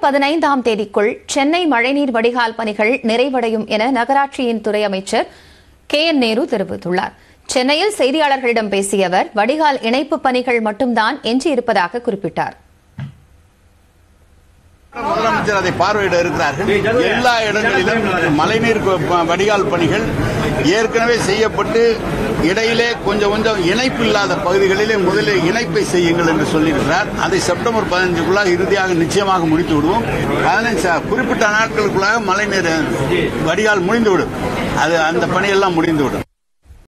பதினைந்தாம் தேதிக்குள் சென்னை மழைநீர் வடிகால் பணிகள் நிறைவடையும் என நகராட்சியின் துறை அமைச்சர் கே என் நேரு தெரிவித்துள்ளார் சென்னையில் செய்தியாளர்களிடம் பேசிய அவர் வடிகால் இணைப்பு பணிகள் மட்டும்தான் எஞ்சியிருப்பதாக குறிப்பிட்டார் முதலமைச்சர் அதை பார்வையிட இருக்கிறார்கள் எல்லா இடங்களிலும் மழைநீர் ப- வடிகால் பணிகள் ஏற்கனவே செய்யப்பட்டு இடையிலே கொஞ்சம் கொஞ்சம் இணைப்பு இல்லாத பகுதிகளிலே முதலில் இணைப்பை செய்யுங்கள் என்று சொல்லியிருக்கிறார் அதை செப்டம்பர் பதினஞ்சுக்குள்ளாக இறுதியாக நிச்சயமாக முடித்து விடுவோம் பதினஞ்சு குறிப்பிட்ட நாட்களுக்குள்ளாக மழைநீர் வடிகால் முடிந்துவிடும் அது அந்த பணியெல்லாம் முடிந்துவிடும்